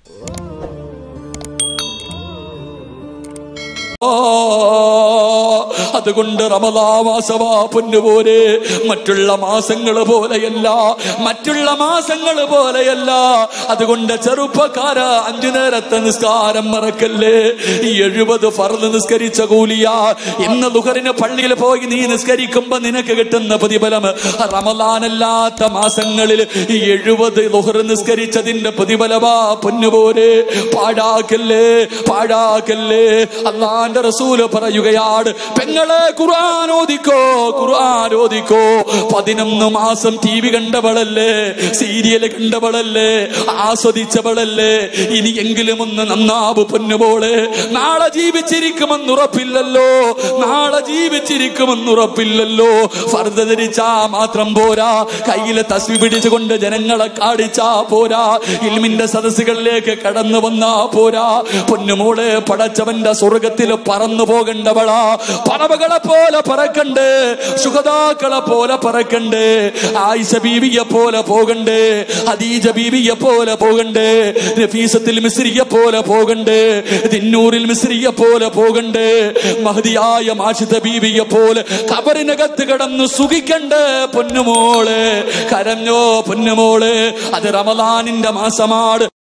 അതുകൊണ്ട് റമദാ മാസമാ പൊന്നുപോലെ മറ്റുള്ള മാസങ്ങൾ പോലെയല്ല മറ്റുള്ള മാസങ്ങൾ പോലെയല്ല അതുകൊണ്ട് ചെറുപ്പക്കാര അഞ്ചു നേരത്തെ നിസ്കാരം മറക്കല്ലേ ഈ എഴുപത് ഫർദ് നിസ്കരിച്ച കൂലിയ ഇന്ന് ദുഹറിന് പള്ളിയിൽ പോയി നീ നിസ്കരിക്കുമ്പോ നിനക്ക് കിട്ടുന്ന പ്രതിഫലം റമദാനല്ലാത്ത മാസങ്ങളിൽ ഈ എഴുപത് ദുഹർ നിസ്കരിച്ചതിന്റെ പ്രതിഫലമാ പൊന്നുപോലെ പാഴാക്കല്ലേ പാഴാക്കല്ലേ അള്ളാന്റെ റസൂല് പറയുകയാണ് പെങ്ങളെ ഖുർആൻ ഓദിക്കോ ഖുർആൻ ഓദിക്കോ പതിനൊന്ന് മാസം ടി വി കണ്ടവളല്ലേ സീരിയൽ കണ്ടവളല്ലേ ആസ്വദിച്ചവളല്ലേ ഇനിയെങ്കിലും ഒന്ന് നന്നാവ് പൊന്നുപോലെ നാളെ ജീവിച്ചിരിക്കുമെന്ന് ഉറപ്പില്ലല്ലോ നാളെ ജീവിച്ചിരിക്കുമെന്ന് ഉറപ്പില്ലല്ലോ ഫർദ ധരിച്ചാ മാത്രം പോരാ കയ്യില് തസ്വി പിടിച്ചുകൊണ്ട് ജനങ്ങളെ കാടിച്ചാ പോരാ ഇൽമിന്റെ സദസ്സുകളിലേക്ക് കടന്നു വന്നാ പോരാ പൊന്നുമോളെ പടച്ചവന്റെ സ്വർഗത്തിൽ പറന്നു പോകേണ്ടവളാ പറവകളെ പോലെ പറക്കണ്ടേ സുഗതാക്കളെ പോലെ പറക്കണ്ടേ ആയിഷ ബീവിയെ പോലെ പോകണ്ടേ ഹദീജ ബീവിയെ പോലെ പോകണ്ടേ നഫീസത്തിൽ മിസ്രിയെ പോലെ പോകണ്ടേ തിന്നൂറിൽ മിസ്രിയെ പോലെ പോകണ്ടേ മഹതിയായ മാഷിത ബീവിയെ പോലെ കബറിനകത്ത് കിടന്ന് സുഖിക്കണ്ടേ പൊന്നുമോളെ കരഞ്ഞോ പൊന്നുമോളെ അത് റമദാനിന്റെ മാസമാണ്